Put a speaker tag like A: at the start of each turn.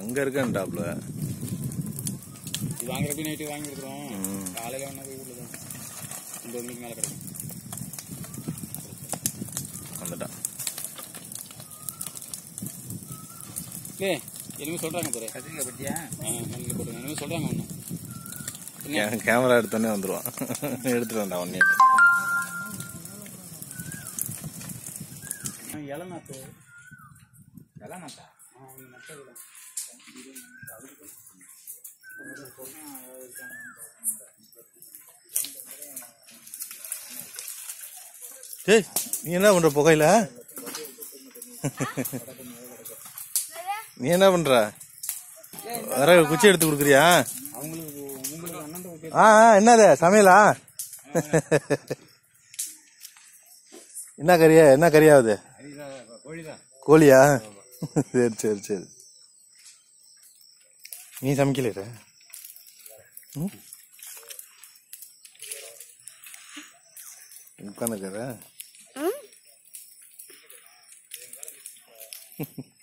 A: அங்க இருக்கேன்டாப்ல
B: இது வாங்குறப்ப நைட்டு வாங்கி கொடுக்குறோம்
A: ம்.
B: காலையில் வேணா போய் வீட்டில் தான் ஒம்பது மணிக்கு மேலே கிடைக்கும்
A: வந்துட்டான்
B: ஏ என்னமே சொல்கிறாங்க பாரு
C: கத்திரிக்காய் பட்டியா
B: ஆ நல்ல போட்டுருங்க என்னமே சொல்கிறாங்க ஒன்று
A: கே- கேமரா எடுத்தோடனே வந்துருவான் எடுத்துட்டு வந்தான் உடனே
B: இளநாத்து
C: எல்லாம் மாட்டா
A: டேய் நீ என்ன பண்ற புகையில நீ என்ன பண்ற வர குச்சி எடுத்து கொடுக்குறியா
B: அவங்களுக்கு உங்களுக்கு அண்ணன் ஓகே
A: ஆ ஆ, என்னது சமையலா என்ன கறியா என்ன கறியாவது
C: கோழிதான்
A: கோழியா சரி சரி சரி நீ சமைக்கல உட்காந்துக்கிற